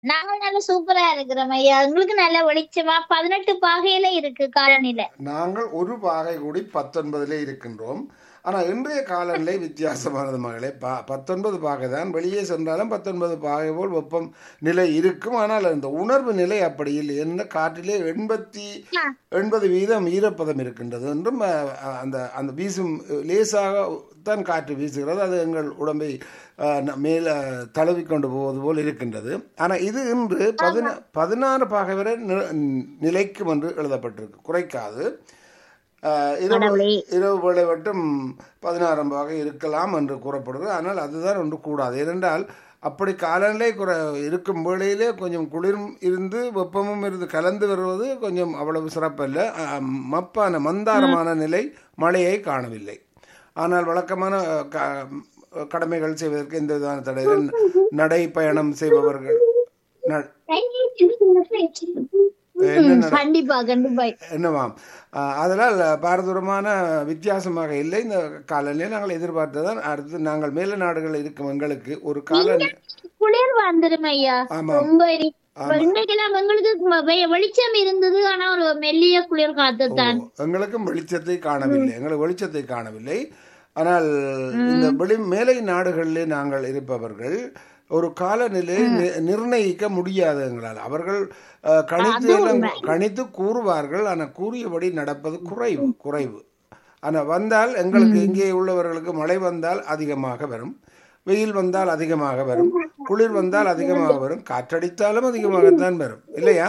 நாங்க நல்ல சூப்பரா இருக்கிறோம் ஐயா உங்களுக்கு நல்ல வெளிச்சமா பதினெட்டு பாகையில இருக்கு காலநிலை நாங்கள் ஒரு பாகை கூடி பத்தொன்பதிலே இருக்கின்றோம் ஆனால் இன்றைய காலநிலை வித்தியாசமானது மகளே பா பத்தொன்பது பாகை தான் வெளியே சென்றாலும் பத்தொன்பது பாகை போல் வெப்பம் நிலை இருக்கும் ஆனால் அந்த உணர்வு நிலை அப்படி இல்லை என்ன காற்றிலே எண்பத்தி எண்பது வீதம் ஈரப்பதம் இருக்கின்றது என்றும் அஹ், அந்த அந்த வீசும் லேசாக தான் காற்று வீசுகிறது அது எங்கள் உடம்பை அஹ், ந- மேல தழுவி கொண்டு போவது போல் இருக்கின்றது ஆனால் இது இன்று பதின பதினாறு பாகை வரை நி- நிலைக்கும் என்று எழுதப்பட்டிருக்கு குறைக்காது அஹ், இரவு கடவுளே. இரவு வேளை மட்டும் பதினாறாம் பாகை இருக்கலாம் என்று கூறப்படுகிறது ஆனால் அதுதான் ஒன்று கூடாது ஏனென்றால் அப்படி காலநிலை குறை இருக்கும் வேளையிலே கொஞ்சம் குளிரும் இருந்து வெப்பமும் இருந்து கலந்து வருவது கொஞ்சம் அவ்வளவு சிறப்பல்ல அஹ், மப்பான மந்தாரமான நிலை மழையை காணவில்லை ஆனால் வழக்கமான அஹ், க- கடமைகள் செய்வதற்கு எந்த விதமான தடை இல்லை. நடை பயணம் செய்பவர்கள் ந- என்ன நட- கண்டிப்பா கண்டிப்பா என்னவாம் அஹ், அதனால் பாரதூரமான வித்தியாசமாக இல்லை இந்த காலநிலை நாங்கள் எதிர்பார்த்ததான் அடுத்து நாங்கள் மேல நாடுகள் இருக்கும் எங்களுக்கு ஒரு கால குளிர் வந்துரும் ஐயா ஆமா. ரொம்ப இரு- இப்ப இன்றைக்கெல்லாம் எங்களுக்கு ம- வெ- வெளிச்சம் இருந்தது ஆனா ஒரு மெல்லிய குளிர் காத்து தான் எங்களுக்கும் வெளிச்சத்தை காணவில்லை எங்களுக்கு வெளிச்சத்தை காணவில்லை ஆனால் இந்த வெளி மேலை நாடுகளிலே நாங்கள் இருப்பவர்கள் ஒரு காலநிலையை நி- நிர்ணயிக்க முடியாது எங்களால் அவர்கள் அஹ், கணித்து எல்லாம் கணித்து கூறுவார்கள் ஆனால் கூறியபடி நடப்பது குறைவு குறைவு ஆனால் வந்தால் எங்களுக்கு இங்கே உள்ளவர்களுக்கு மழை வந்தால் அதிகமாக வரும் வெயில் வந்தால் அதிகமாக வரும் குளிர் வந்தால் அதிகமாக வரும் காற்றடித்தாலும் அதிகமாகத்தான் வரும் இல்லையா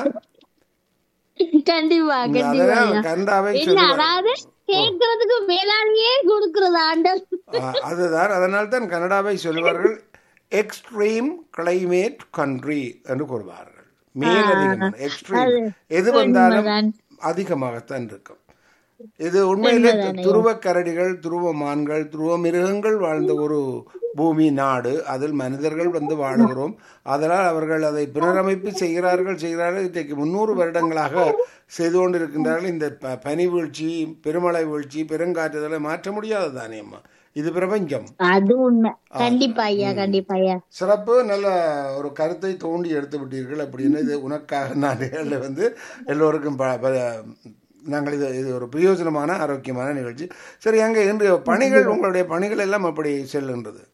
கண்டிப்பா கண்டிப்பா அதனால் கண்டாவை இல்ல சொல்லுவார் அதாவது கேட்கறதுக்கு மேலாலேயே கொடுக்கறது ஆண்டல் ஆ, அதுதான் அதனால் தான் கனடாவை சொல்வார்கள் எக்ஸ்ட்ரீம் கிளைமேட் கண்ட்ரி என்று கூறுவார்கள் மேலதிகமான எக்ஸ்ட்ரீம் எது வந்தாலும் அதிகமாகத்தான் இருக்கும் இது உண்மையிலே துருவ கரடிகள் துருவ மான்கள் துருவ மிருகங்கள் வாழ்ந்த ஒரு பூமி நாடு அதில் மனிதர்கள் வந்து வாழுகிறோம் அதனால் அவர்கள் அதை புனரமைப்பு செய்கிறார்கள் செய்கிறார்கள் இன்றைக்கு முன்னூறு வருடங்களாக செய்து கொண்டிருக்கின்றார்கள் இந்த ப- பனி வீழ்ச்சி பெருமழை வீழ்ச்சி பெருங்காற்றுதலை மாற்ற முடியாது தானே அம்மா இது பிரபஞ்சம் அது உண்மை கண்டிப்பா ஐயா கண்டிப்பா ஐயா சிறப்பு நல்ல ஒரு கருத்தை தோண்டி எடுத்து விட்டீர்கள் அப்படின்னு இது உனக்காக நான் நேரில் வந்து எல்லோருக்கும் ப- ப- நாங்கள் இது இது ஒரு பிரயோஜனமான ஆரோக்கியமான நிகழ்ச்சி சரி அங்கே இன்று பணிகள் உங்களுடைய பணிகள் எல்லாம் அப்படி செல்லுன்றது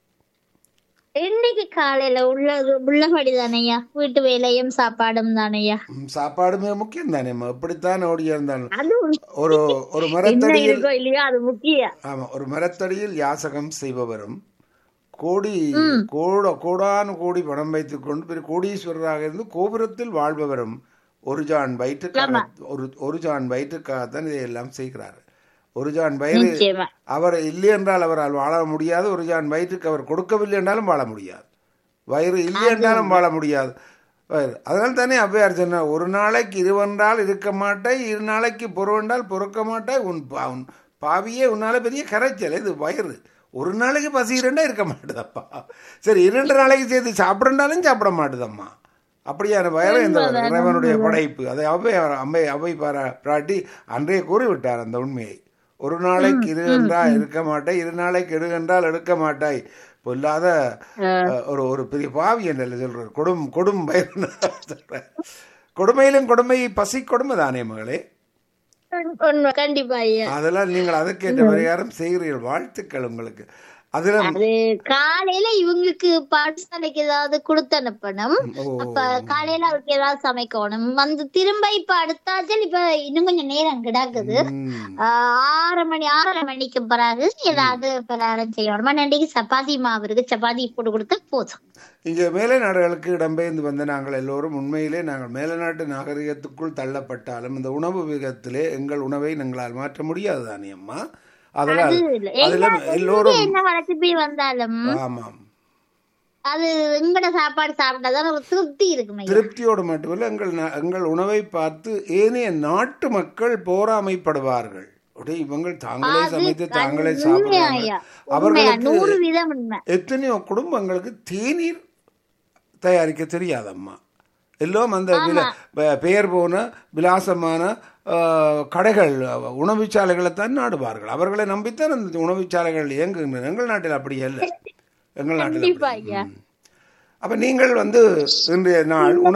இன்னைக்கு காலையில உள்ளது உள்ளபடி தானையா வீட்டு வேலையும் சாப்பாடும் தானையா ம், சாப்பாடு மிக முக்கியம் தானே எப்படித்தான் ஓடி இருந்தாலும் அது உண்மை. ஒரு ஒரு என்ன மரத்தடியில் இருக்கோ இல்லையோ அது முக்கியம் ஆமா ஒரு மரத்தடியில் யாசகம் செய்பவரும் கோடி கோட கோடானு கோடி பணம் வைத்துக் கொண்டு பெரிய கோடீஸ்வரராக இருந்து கோபுரத்தில் வாழ்பவரும் ஒரு ஜான் வயிற்றுக்காக ஒரு ஒரு ஜான் வயிற்றுக்காகத்தான் இதையெல்லாம் செய்கிறார் ஒரு ஜான் வயிறு நிச்சயமா அவர் இல்லை என்றால் அவரால் வாழ முடியாது ஒரு ஜான் வயிற்றுக்கு அவர் கொடுக்கவில்லை என்றாலும் வாழ முடியாது வயிறு இல்லை என்றாலும் வாழ முடியாது வயிறு அதனால தானே ஔவையார் சொன்னார் ஒரு நாளைக்கு இருவென்றால் இருக்க மாட்டாய் இரு நாளைக்கு பொறுவென்றால் பொறுக்க மாட்டாய் உன் பா- உன் பாவியே உன்னால பெரிய கரைச்சல் இது வயிறு ஒரு நாளைக்கு பசி இரண்டா இருக்க மாட்டுதப்பா சரி இரண்டு நாளைக்கு சேர்த்து சாப்பிடண்டாலும் சாப்பிட மாட்டுதம்மா அப்படியான வயரம் இந்த இறைவனுடைய படைப்பு அதை அவை அம்மை அவை பாரா பிராட்டி அன்றே கூறிவிட்டார் அந்த உண்மையை ஒரு நாளைக்கு இரு என்றால் இருக்க மாட்டாய் இரு நாளைக்கு எடு என்றால் எடுக்க மாட்டாய் பொல்லாத அஹ், ஒரு ஒரு பெரிய பாவி என்று சொல்றார் கொடும் கொடும் பயம் சொல்றார். கொடுமையிலும் கொடுமை பசி கொடுமை தானே மகளே உண்மை கண்டிப்பா ஐயா அதெல்லாம் நீங்கள் அதற்கேற்ற பரிகாரம் செய்கிறீர்கள் வாழ்த்துக்கள் உங்களுக்கு அதுல அது காலையில இவங்களுக்கு பாடசாலைக்கு ஏதாவது கொடுத்து அனுப்பணும் ஓ அப்ப காலையில அவருக்கு ஏதாவது சமைக்கணும் வந்து திரும்ப இப்ப அடுத்தாச்சல் இப்ப இன்னும் கொஞ்சம் நேரம் கிடக்குது ம். ஆஹ் ஆறு மணி ஆறரை மணிக்கு பிறகு ஏதாவது பலகாரம் செய்யணும் அன்னைக்கு சப்பாத்தி மாவு இருக்கு சப்பாத்தி போட்டு கொடுத்தா போதும் இங்கே மேலை நாடுகளுக்கு இடம்பெயர்ந்து வந்த நாங்கள் எல்லோரும் உண்மையிலே நாங்கள் மேலநாட்டு நாகரிகத்துக்குள் தள்ளப்பட்டாலும் இந்த உணவு விகத்திலே எங்கள் உணவை எங்களால் மாற்ற முடியாது தானே அம்மா அதனால் இல்ல. அதில் எங்க- எல்லோரும் எங்க என்ன ரெசிபி வந்தாலும் ஆமாம் அது எங்கட சாப்பாடு சாப்பிட்டாதான் ஒரு திருப்தி இருக்குமே திருப்தியோடு மட்டுமல்ல எங்கள் நா- எங்கள் உணவை பார்த்து ஏனைய நாட்டு மக்கள் போராமைப்படுவார்கள் உடனே இவங்க தாங்களே சமைத்து தாங்களே உண்மையா சாப்பிடுவாங்க ஐயா உண்மையா அவர்களுக்கு நூறு வீதம் உண்மை எத்தனையோ குடும்பங்களுக்கு தேநீர் தயாரிக்க தெரியாதம்மா எல்லாம் அந்த வில- பெ- பெயர் போன விலாசமான ஆஹ், கடைகள் உணவுச்சாலைகளை தான் நாடுவார்கள் அவர்களை நம்பித்தான் அந்த உணவுச்சாலைகள் இயங்குகின்றன எங்கள் நாட்டில் அப்படி அல்ல எங்கள் நாட்டில் கண்டிப்பா அப்படி. ஐயா. ம். அப்ப நீங்கள் வந்து இன்றைய நாள்